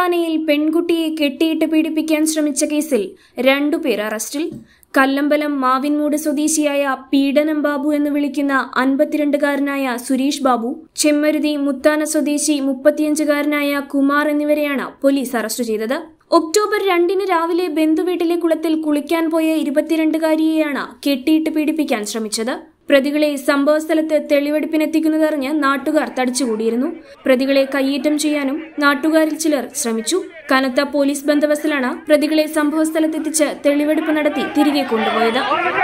പെരിന്തൽമണ്ണയിൽ പെൺകുട്ടിയെ കെട്ടിയിട്ട് പീഡിപ്പിക്കാൻ ശ്രമിച്ച കേസിൽ രണ്ടുപേർ അറസ്റ്റിൽ കല്ലമ്പലം മാവിൻമൂട് സ്വദേശിയായ പീഡനം ബാബു എന്ന് വിളിക്കുന്ന അൻപത്തിരണ്ടുകാരനായ സുരേഷ് ബാബു ചെമ്മരുതി മുത്താന സ്വദേശി മുപ്പത്തിയഞ്ചുകാരനായ കുമാർ എന്നിവരെയാണ് പോലീസ് അറസ്റ്റ് ചെയ്തത് ഒക്ടോബർ രണ്ടിന് രാവിലെ ബന്ധുവീട്ടിലെ കുളത്തിൽ കുളിക്കാൻ പോയ ഇരുപത്തിരണ്ടുകാരിയെയാണ് കെട്ടിയിട്ട് പീഡിപ്പിക്കാൻ ശ്രമിച്ചത് പ്രതികളെ സംഭവസ്ഥലത്ത് തെളിവെടുപ്പിനെത്തിക്കുന്നതറിഞ്ഞ് നാട്ടുകാർ തടിച്ചുകൂടിയിരുന്നു പ്രതികളെ കയ്യേറ്റം ചെയ്യാനും നാട്ടുകാരിൽ ചിലർ ശ്രമിച്ചു കനത്ത പോലീസ് ബന്ദോബസ്തിലാണ് പ്രതികളെ സംഭവസ്ഥലത്തെത്തിച്ച് തെളിവെടുപ്പ് നടത്തി തിരികെ കൊണ്ടുപോയത്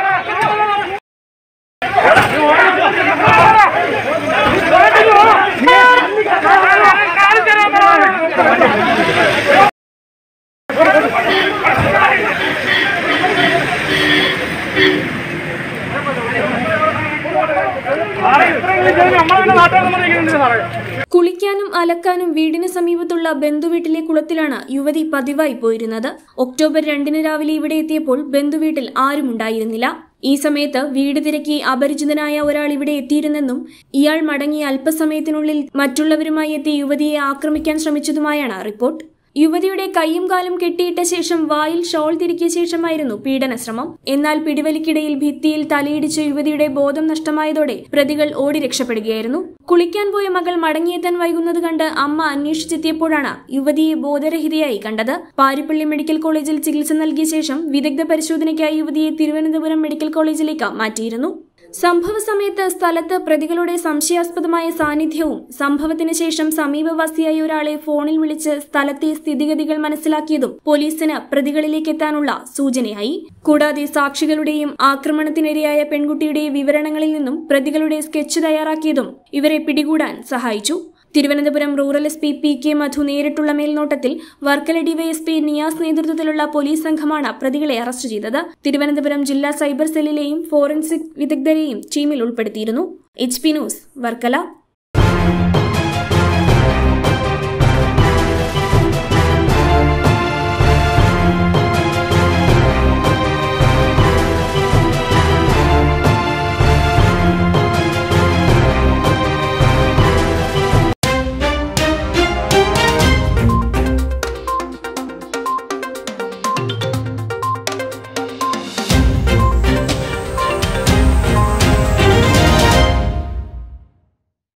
കുളിക്കാനും അലക്കാനും വീടിന് സമീപത്തുള്ള ബന്ധുവീട്ടിലെ കുളത്തിലാണ് യുവതി പതിവായി പോയിരുന്നത് ഒക്ടോബർ രണ്ടിന് രാവിലെ ഇവിടെ എത്തിയപ്പോൾ ബന്ധുവീട്ടിൽ ആരുമുണ്ടായിരുന്നില്ല ഈ സമയത്ത് വീട് തിരക്കി അപരിചിതനായ ഒരാൾ ഇവിടെ എത്തിയിരുന്നെന്നും ഇയാൾ മടങ്ങി അല്പസമയത്തിനുള്ളിൽ മറ്റുള്ളവരുമായി എത്തി യുവതിയെ ആക്രമിക്കാൻ ശ്രമിച്ചതുമായാണ് റിപ്പോർട്ട് യുവതിയുടെ കൈയും കാലും കെട്ടിയിട്ട ശേഷം വായിൽ ഷോൾ തിരിക്കിയ ശേഷമായിരുന്നു പീഡനശ്രമം എന്നാൽ പിടിവലിക്കിടയിൽ ഭിത്തിയിൽ തലയിടിച്ച് യുവതിയുടെ ബോധം നഷ്ടമായതോടെ പ്രതികൾ ഓടി രക്ഷപ്പെടുകയായിരുന്നു കുളിക്കാൻ പോയ മകൾ മടങ്ങിയെത്താൻ വൈകുന്നത് കണ്ട് അമ്മ അന്വേഷിച്ചെത്തിയപ്പോഴാണ് യുവതിയെ ബോധരഹിതയായി കണ്ടത് പാരിപ്പള്ളി മെഡിക്കൽ കോളേജിൽ ചികിത്സ നൽകിയ ശേഷം വിദഗ്ധ പരിശോധനയ്ക്കായി യുവതിയെ തിരുവനന്തപുരം മെഡിക്കൽ കോളേജിലേക്ക് മാറ്റിയിരുന്നു സംഭവ സമയത്ത് സ്ഥലത്ത് പ്രതികളുടെ സംശയാസ്പദമായ സാന്നിധ്യവും സംഭവത്തിന് ശേഷം സമീപവാസിയായ ഒരാളെ ഫോണിൽ വിളിച്ച് സ്ഥലത്തെ സ്ഥിതിഗതികൾ മനസ്സിലാക്കിയതും പോലീസിന് പ്രതികളിലേക്ക് എത്താനുള്ള സൂചനയായി കൂടാതെ സാക്ഷികളുടെയും ആക്രമണത്തിനിരയായ പെൺകുട്ടിയുടെ വിവരണങ്ങളിൽ നിന്നും പ്രതികളുടെ സ്കെച്ച് തയ്യാറാക്കിയതും ഇവരെ പിടികൂടാൻ സഹായിച്ചു Thiruvananthapuram rural S P P K Madhu നേരിട്ടുള്ള മേൽനോട്ടത്തിൽ വർക്കല ഡിവൈഎസ്പി നിയാസ് നേതൃത്വത്തിലുള്ള പോലീസ് സംഘമാണ് പ്രതികളെ അറസ്റ്റ് ചെയ്തത് തിരുവനന്തപുരം ജില്ലാ സൈബർ സെല്ലിലെയും ഫോറൻസിക് വിദഗ്ധരെയും ടീമിൽ ഉൾപ്പെടുത്തിയിരുന്നു എച്ച് പി ന്യൂസ് വർക്കല